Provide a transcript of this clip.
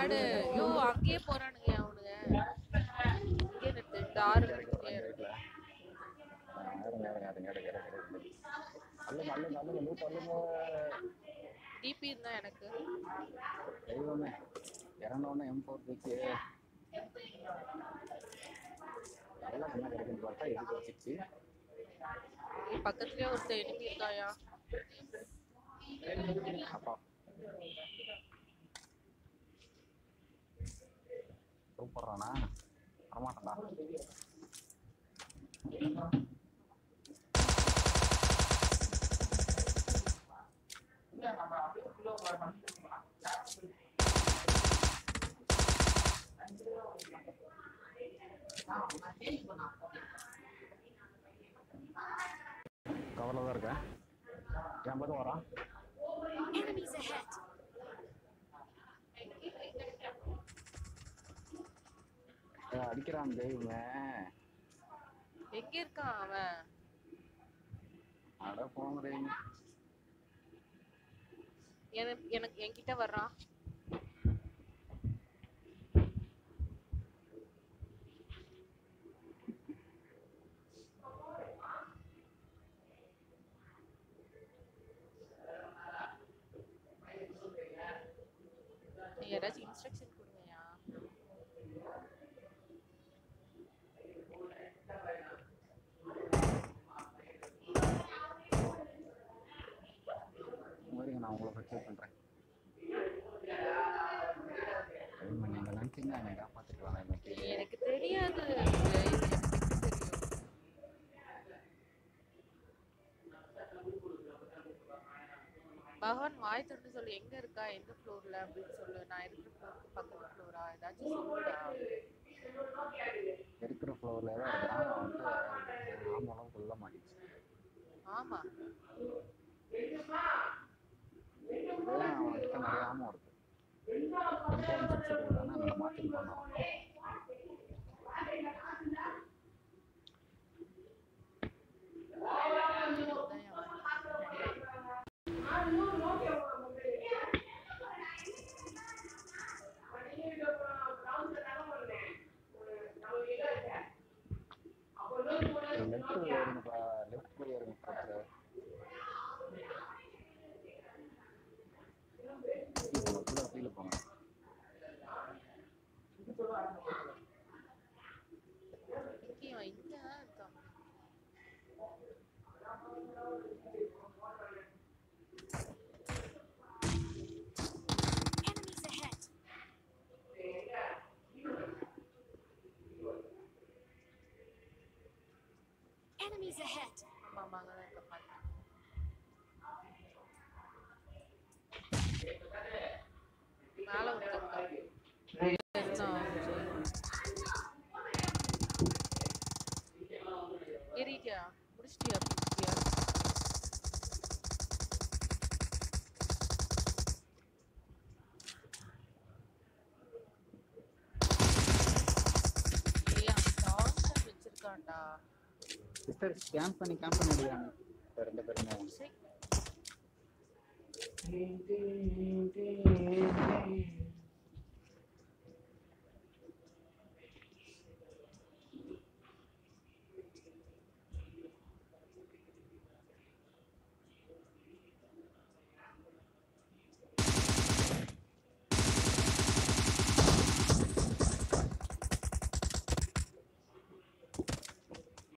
Squad ஐயோ அங்கேயே போறானுங்க அவனுங்க இங்கே நிறுத்து இந்த ஆறு நிறுத்திட்டே இரு. அல்ல நல்ல நல்ல லூட் அல்லுங்க டிபி இருந்தா எனக்கு தெய்வமே இறந்தவொடனே எம் ஃபோர் பிக்கு நல்லா என்ன கிடைக்குன்னு பார்த்தா எதுக்கு வச்சிச்சு இங்க பக்கத்துலயே ஒருத்தர் enemy இருக்காயா அப்பா சூப்பர்றானா வரமாட்டேன்டா கவலை தான் இருக்கேன் என் பக்கம் வரான் Enemies ahead. ஏய், அடிக்கிறான் தெய்வமே எங்க இருக்கான் அவன் அட போங்க தெய்வமே எனக்கு எனக்கு என்கிட்ட வர்றான் நீ யாராச்சும் இன்ஸ்ட்ரக்ஷன் கொடுங்கயா மாதிரிங்க நான் உங்களை ஃபெக்சர் பண்ணுறேன் தெய்வமே நீங்கள் நினச்சிங்கன்னா என்னை காப்பாற்றிக்கலாம் இன்னைக்கு எனக்கு தெரியாது இது எனக்கு எப்படி தெரியும் பகவான் வாய் திறந்து சொல்லு எங்க இருக்கா எந்த ஃப்ளோர்ல அப்படின்னு சொல்லு நான் இருக்கிற ஃப்ளோருக்கு பக்கத்து ஃப்ளோரா ஏதாச்சும் சொல்லுடா இருக்கிற ஃப்ளோரில் தான் இருக்கிறான் அவன் வந்து ஆமாம் கொல்ல மாட்டேங்குது ஆமா இதுதான் அவன்கிட்ட நிறைய ஆமாம் இருக்கு இன்டெலிஜென்ஸ் இருக்குதானே நம்ம மாற்றி பண்ணோம் இதுதான் என் வாய். லெஃப்ட் ஏறுங்கப்பா லெஃப்ட் போய் ஏறுங்க பக்கத்தில் கீழே கீழே போங்க இங்கே அவன் இங்க தான் இருக்கான் Enemies ahead. Enemies ahead. ஆமா ஆமா அங்கதான் இருக்க பாருங்க மேல ஒருத்தன் இருக்கான். ஏறிட்டியா முடிச்சிட்டியா முடிச்சிட்டியா ஏய் அவன் டார்ச்சர் வச்சிருக்கான்டா சிஸ்டர் ஸ்கேன் பண்ணி கேம்ப் பண்ணி அடிக்கிறாங்க இப்போ ரெண்டு பேருமே சரி Ding, ding, ding, ding.